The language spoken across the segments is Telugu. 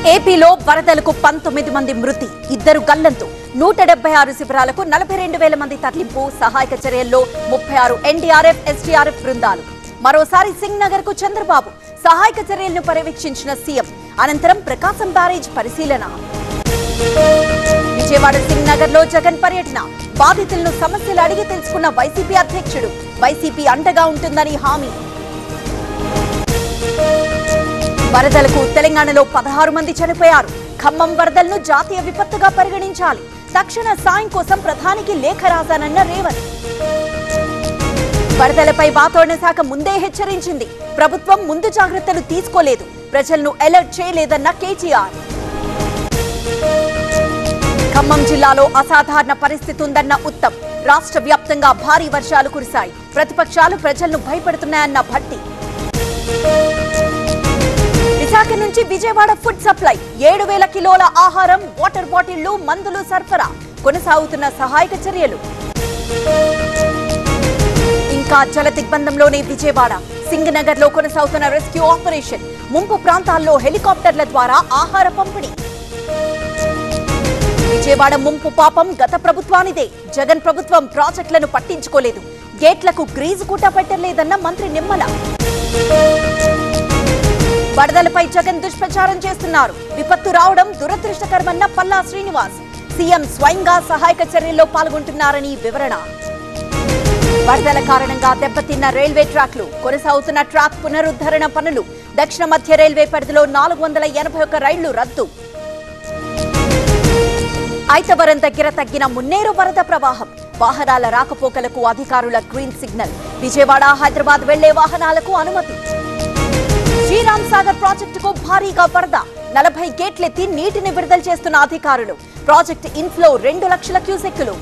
ఏపీలో వరదలకు పంతొమ్మిది మంది మృతి ఇద్దరు గల్లంతు నూట డెబ్బై ఆరు శిబిరాలకు నలభై రెండు వేల మంది తరలింపు సహాయక చర్యల్లో ముప్పై ఆరు ఎన్డీఆర్ఎఫ్ ఎస్డీఆర్ఎఫ్ బృందాలు మరోసారి సింగ్ నగర్ కు చంద్రబాబు సహాయక చర్యలను పర్యవేక్షించిన సీఎం అనంతరం ప్రకాశం బ్యారేజ్ పరిశీలన విజయవాడ సింగ్ నగర్ లో జగన్ పర్యటన బాధితులను సమస్యలు అడిగి తెలుసుకున్న వైసీపీ అధ్యక్షుడు వైసీపీ అండగా ఉంటుందని హామీ వరదలకు తెలంగాణలో పదహారు మంది చనిపోయారు ఖమ్మం వరదలను జాతీయ విపత్తుగా పరిగణించాలి తక్షణ సాయం కోసం ప్రధానికి లేఖ రాశానన్న రేవంత్ వరదలపై వాతావరణ శాఖ ముందే హెచ్చరించింది ప్రభుత్వం ముందు జాగ్రత్తలు తీసుకోలేదు ప్రజలను అలర్ట్ చేయలేదన్న కేటీఆర్ ఖమ్మం జిల్లాలో అసాధారణ పరిస్థితి ఉందన్న ఉత్తమ్ రాష్ట్ర వ్యాప్తంగా భారీ వర్షాలు కురిశాయి ప్రతిపక్షాలు ప్రజలను భయపెడుతున్నాయన్న భట్టి విశాఖ నుంచి విజయవాడ ఫుడ్ సప్లై ఏడు వేల కిలోల ఆహారం వాటర్ బాటిళ్లు మందులు సరఫరా కొనసాగుతున్న సహాయక చర్యలు ఇంకా జల దిగ్బంధంలోనే విజయవాడ సింగనగర్ లో కొనసాగుతున్న రెస్క్యూ ఆపరేషన్ ముంపు ప్రాంతాల్లో హెలికాప్టర్ల ద్వారా ఆహార పంపిణీ విజయవాడ ముంపు పాపం గత ప్రభుత్వానిదే జగన్ ప్రభుత్వం ప్రాజెక్టులను పట్టించుకోలేదు గేట్లకు గ్రీజు కూట పెట్టలేదన్న మంత్రి నిమ్మల వరదలపై జగన్ దుష్ప్రచారం చేస్తున్నారు విపత్తు రావడం దురదృష్టకరమన్న పల్లా శ్రీనివాస్ సీఎం స్వయంగా సహాయక చర్యల్లో పాల్గొంటున్నారని వివరణ వరదల కారణంగా దెబ్బతిన్న రైల్వే ట్రాక్లు కొనసాగుతున్న ట్రాక్ పునరుద్ధరణ పనులు దక్షిణ మధ్య రైల్వే పరిధిలో నాలుగు వందల ఎనభై ఒక్క రైళ్లు రద్దు ఐతవరం దగ్గర తగ్గిన మున్నేరు వరద ప్రవాహం వాహనాల రాకపోకలకు అధికారుల గ్రీన్ సిగ్నల్ విజయవాడ హైదరాబాద్ వెళ్లే వాహనాలకు అనుమతి శ్రీరామ్ సాగర్ ప్రాజెక్టుకు భారీగా వరద నలభై గేట్లెత్తి నీటిని విడుదల చేస్తున్న అధికారులు ప్రాజెక్టు ఇన్ఫ్లో రెండు లక్షల క్యూసెక్కులు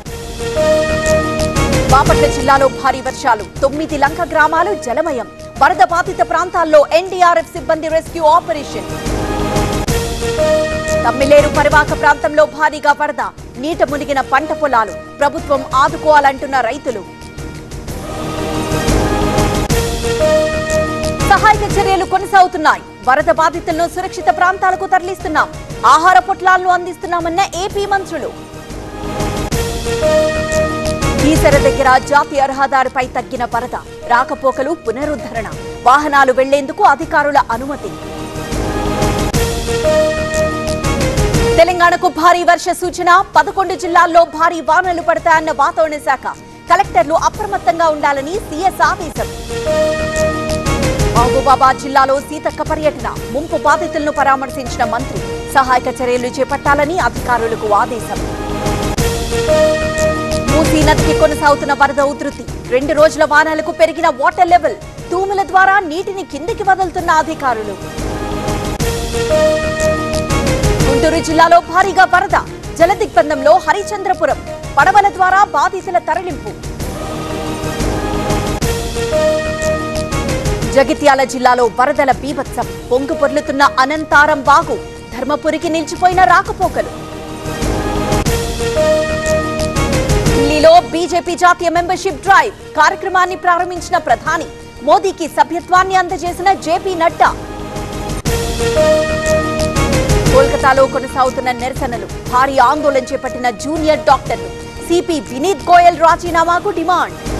బాపట్ల జిల్లాలో భారీ వర్షాలు తొమ్మిది లంక గ్రామాలు జలమయం వరద బాధిత ప్రాంతాల్లో ఎన్డీఆర్ఎఫ్ సిబ్బంది రెస్క్యూ ఆపరేషన్ తమ్మిలేరు పరివాహక ప్రాంతంలో భారీగా వరద నీట మునిగిన పంట పొలాలు ప్రభుత్వం ఆదుకోవాలంటున్న రైతులు సహాయక చర్యలు కొనసాగుతున్నాయి వరద బాధితులను సురక్షిత ప్రాంతాలకు తరలిస్తున్నాం ఆహార పొట్లాలను అందిస్తున్నామన్న ఏపీ మంత్రులు ఈసర దగ్గర జాతీయ రహదారిపై తగ్గిన వరద రాకపోకలు పునరుద్ధరణ వాహనాలు వెళ్లేందుకు అధికారుల అనుమతి తెలంగాణకు భారీ వర్ష సూచన పదకొండు జిల్లాల్లో భారీ వానలు పడతాయన్న వాతావరణ శాఖ కలెక్టర్లు అప్రమత్తంగా ఉండాలని సీఎస్ ఆదేశం మహబూబాబాద్ జిల్లాలో సీతక్క పర్యటన ముంపు బాధితులను పరామర్శించిన మంత్రి సహాయక చర్యలు చేపట్టాలని అధికారులకు ఆదేశం మూసీ నదికి కొనసాగుతున్న వరద ఉధృతి రెండు రోజుల వానాలకు పెరిగిన వాటర్ లెవెల్ తూముల ద్వారా నీటిని కిందికి వదులుతున్న అధికారులు గుంటూరు జిల్లాలో భారీగా వరద జలదిగ్బంధంలో హరిచంద్రపురం పడవల ద్వారా బాధితుల తరలింపు జగిత్యాల జిల్లాలో వరదల బీభత్సం పొంగు పొర్లుతున్న అనంతారం వాగు ధర్మపురికి నిలిచిపోయిన రాకపోకలు ఢిల్లీలో బీజేపీ జాతీయ మెంబర్షిప్ డ్రైవ్ కార్యక్రమాన్ని ప్రారంభించిన ప్రధాని మోదీకి సభ్యత్వాన్ని అందజేసిన జేపీ నడ్డా కోల్కతాలో కొనసాగుతున్న నిరసనలు భారీ ఆందోళన చేపట్టిన జూనియర్ డాక్టర్లు సిపి వినీత్ గోయల్ రాజీనామాకు డిమాండ్